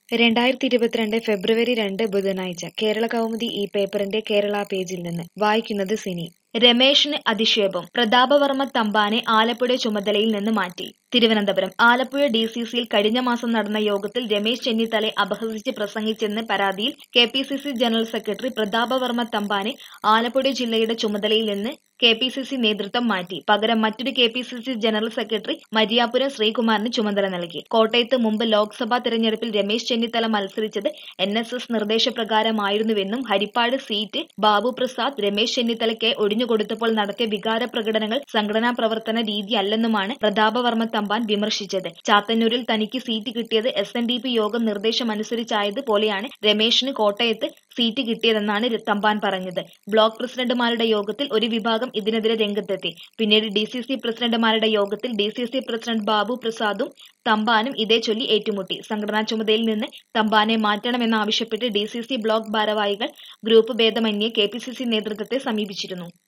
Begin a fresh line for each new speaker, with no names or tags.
രണ്ടായിരത്തി ഇരുപത്തിരണ്ട് ഫെബ്രുവരി രണ്ട് ബുധനാഴ്ച കേരള കൗമുദി ഈ പേപ്പറിന്റെ കേരള പേജിൽ നിന്ന് വായിക്കുന്നത് സിനി
രമേശിന് അധിക്ഷേപം പ്രതാപവർമ്മ തമ്പാനെ ആലപ്പുഴ ചുമതലയിൽ നിന്ന് മാറ്റി തിരുവനന്തപുരം ആലപ്പുഴ ഡി സി സിയിൽ കഴിഞ്ഞ മാസം നടന്ന യോഗത്തിൽ രമേശ് ചെന്നിത്തലയെ അപഹസിച്ച് പ്രസംഗിച്ചെന്ന പരാതിയിൽ K P C C general secretary Prathapavarma തമ്പാനെ ആലപ്പുഴ ജില്ലയുടെ ചുമതലയിൽ നിന്ന് കെ പി സി സി നേതൃത്വം മാറ്റി പകരം മറ്റൊരു K P C C general secretary Mariyapuram ശ്രീകുമാറിന് ചുമതല നൽകി കോട്ടയത്ത് മുമ്പ് ലോക്സഭാ തെരഞ്ഞെടുപ്പിൽ രമേശ് ചെന്നിത്തല മത്സരിച്ചത് എൻ എസ് എസ് നിർദ്ദേശപ്രകാരമായിരുന്നുവെന്നും ഹരിപ്പാട് സീറ്റ് ബാബു പ്രസാദ് രമേശ് ചെന്നിത്തലയ്ക്ക് ഒഴിഞ്ഞുകൊടുത്തപ്പോൾ നടത്തിയ വികാര പ്രകടനങ്ങൾ സംഘടനാ പ്രവർത്തന രീതിയല്ലെന്നുമാണ് പ്രതാപവർമ്മ തമ്പാൻ വിമർശിച്ചത് ചാത്തന്നൂരിൽ തനിക്ക് സീറ്റ് കിട്ടിയത് എസ് എൻ ഡി പി യോഗം നിർദ്ദേശമനുസരിച്ചായത് പോലെയാണ് രമേശിന് കോട്ടയത്ത് സീറ്റ് കിട്ടിയതെന്നാണ് തമ്പാൻ പറഞ്ഞത് ബ്ലോക്ക് പ്രസിഡന്റുമാരുടെ യോഗത്തിൽ ഒരു വിഭാഗം ഇതിനെതിരെ രംഗത്തെത്തി പിന്നീട് ഡി സി സി പ്രസിഡന്റുമാരുടെ യോഗത്തിൽ D C C president Babu പ്രസാദും തമ്പാനും ഇതേ ചൊല്ലി ഏറ്റുമുട്ടി സംഘടനാ ചുമതലയിൽ നിന്ന് തമ്പാനെ മാറ്റണമെന്നാവശ്യപ്പെട്ട് ഡി സി സി ബ്ലോക്ക് ഭാരവാഹികൾ ഗ്രൂപ്പ് ഭേദമന്യേ കെ പി സി സി നേതൃത്വത്തെ സമീപിച്ചിരുന്നു